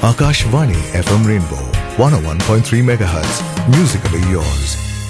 Akashvani FM Rainbow 101.3 MHz. Musically yours.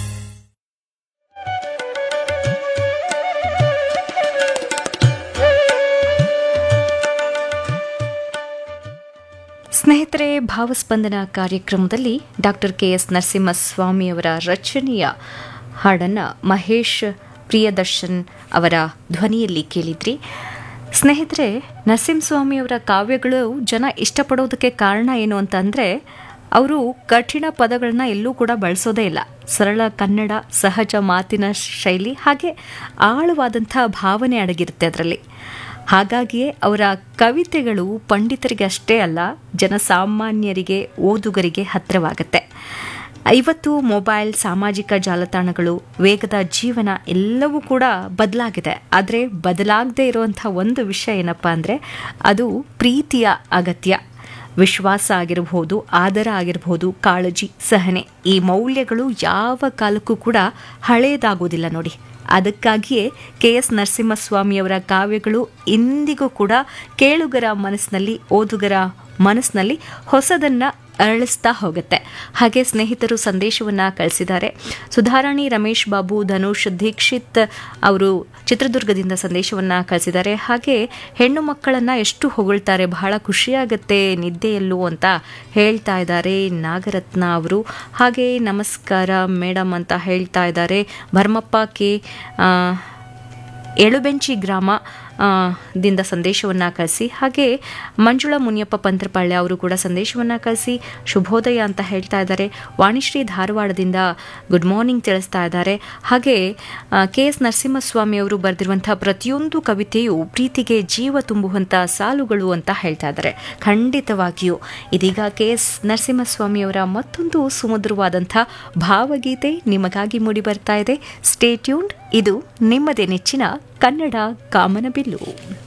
ಸ್ನೇಹಿತರೆ ಭಾವಸ್ಪಂದನ ಕಾರ್ಯಕ್ರಮದಲ್ಲಿ doctor K S ನರಸಿಂಹಸ್ವಾಮಿಯವರ ರಚನೆಯ ಹಾಡನ್ನು ಮಹೇಶ್ ಪ್ರಿಯದರ್ಶನ್ ಅವರ ಧ್ವನಿಯಲ್ಲಿ ಕೇಳಿದ್ರಿ ಸ್ನೇಹಿತರೆ ನರಸಿಂಹಸ್ವಾಮಿಯವರ ಕಾವ್ಯಗಳು ಜನ ಇಷ್ಟಪಡೋದಕ್ಕೆ ಕಾರಣ ಏನು ಅಂತಂದರೆ ಅವರು ಕಠಿಣ ಪದಗಳನ್ನ ಎಲ್ಲೂ ಕೂಡ ಬಳಸೋದೇ ಇಲ್ಲ ಸರಳ ಕನ್ನಡ ಸಹಜ ಮಾತಿನ ಶೈಲಿ ಹಾಗೆ ಆಳವಾದಂಥ ಭಾವನೆ ಅಡಗಿರುತ್ತೆ ಅದರಲ್ಲಿ ಹಾಗಾಗಿಯೇ ಅವರ ಕವಿತೆಗಳು ಪಂಡಿತರಿಗೆ ಅಷ್ಟೇ ಅಲ್ಲ ಜನಸಾಮಾನ್ಯರಿಗೆ ಓದುಗರಿಗೆ ಹತ್ತಿರವಾಗುತ್ತೆ ಇವತ್ತು ಮೊಬೈಲ್ ಸಾಮಾಜಿಕ ಜಾಲತಾಣಗಳು ವೇಗದ ಜೀವನ ಎಲ್ಲವೂ ಕೂಡ ಬದಲಾಗಿದೆ ಆದರೆ ಬದಲಾಗದೇ ಇರುವಂಥ ಒಂದು ವಿಷಯ ಏನಪ್ಪ ಅಂದರೆ ಅದು ಪ್ರೀತಿಯ ಅಗತ್ಯ ವಿಶ್ವಾಸ ಆಗಿರಬಹುದು ಆದರ ಆಗಿರಬಹುದು ಕಾಳಜಿ ಸಹನೆ ಈ ಮೌಲ್ಯಗಳು ಯಾವ ಕಾಲಕ್ಕೂ ಕೂಡ ಹಳೇದಾಗೋದಿಲ್ಲ ನೋಡಿ ಅದಕ್ಕಾಗಿಯೇ ಕೆ ಎಸ್ ನರಸಿಂಹಸ್ವಾಮಿಯವರ ಕಾವ್ಯಗಳು ಇಂದಿಗೂ ಕೂಡ ಕೇಳುಗರ ಮನಸ್ಸಿನಲ್ಲಿ ಓದುಗರ ಮನಸ್ಸಿನಲ್ಲಿ ಹೊಸದನ್ನ ಅರಳಿಸ್ತಾ ಹೋಗುತ್ತೆ ಹಾಗೆ ಸ್ನೇಹಿತರು ಸಂದೇಶವನ್ನ ಕಳಿಸಿದ್ದಾರೆ ಸುಧಾರಾಣಿ ರಮೇಶ್ ಬಾಬು ಧನುಷ್ ದೀಕ್ಷಿತ್ ಅವರು ಚಿತ್ರದುರ್ಗದಿಂದ ಸಂದೇಶವನ್ನ ಕಳಿಸಿದ್ದಾರೆ ಹಾಗೆ ಹೆಣ್ಣು ಮಕ್ಕಳನ್ನ ಎಷ್ಟು ಹೊಗಳ್ತಾರೆ ಬಹಳ ಖುಷಿಯಾಗತ್ತೆ ನಿದ್ದೆಯಲ್ಲೂ ಅಂತ ಹೇಳ್ತಾ ಇದ್ದಾರೆ ನಾಗರತ್ನ ಅವರು ಹಾಗೆ ನಮಸ್ಕಾರ ಮೇಡಮ್ ಅಂತ ಹೇಳ್ತಾ ಇದ್ದಾರೆ ಭರ್ಮಪ್ಪ ಕೆ ಆ, ಎಳುಬೆಂಚಿ ಗ್ರಾಮ ಆ, ದಿಂದ ಸಂದೇಶವನ್ನು ಕಳಿಸಿ ಹಾಗೆ ಮಂಜುಳಾ ಮುನಿಯಪ್ಪ ಪಂತ್ರಪಾಳ್ಯ ಅವರು ಕೂಡ ಸಂದೇಶವನ್ನು ಕಳಿಸಿ ಶುಭೋದಯ ಅಂತ ಹೇಳ್ತಾ ಇದ್ದಾರೆ ವಾಣಿಶ್ರೀ ಧಾರವಾಡದಿಂದ ಗುಡ್ ಮಾರ್ನಿಂಗ್ ತಿಳಿಸ್ತಾ ಇದ್ದಾರೆ ಹಾಗೆ ಕೆ ಎಸ್ ನರಸಿಂಹಸ್ವಾಮಿ ಅವರು ಬರೆದಿರುವಂಥ ಪ್ರತಿಯೊಂದು ಕವಿತೆಯು ಪ್ರೀತಿಗೆ ಜೀವ ತುಂಬುವಂಥ ಸಾಲುಗಳು ಅಂತ ಹೇಳ್ತಾ ಇದ್ದಾರೆ ಖಂಡಿತವಾಗಿಯೂ ಇದೀಗ ಕೆ ಎಸ್ ನರಸಿಂಹಸ್ವಾಮಿಯವರ ಮತ್ತೊಂದು ಸುಮಧುರವಾದಂಥ ಭಾವಗೀತೆ ನಿಮಗಾಗಿ ಮೂಡಿ ಬರ್ತಾ ಇದೆ ಸ್ಟೇ ಟ್ಯೂನ್ಡ್ ಇದು ನಿಮ್ಮದೇ ನೆಚ್ಚಿನ ಕನ್ನಡ ಕಾಮನಬಿಲ್ಲು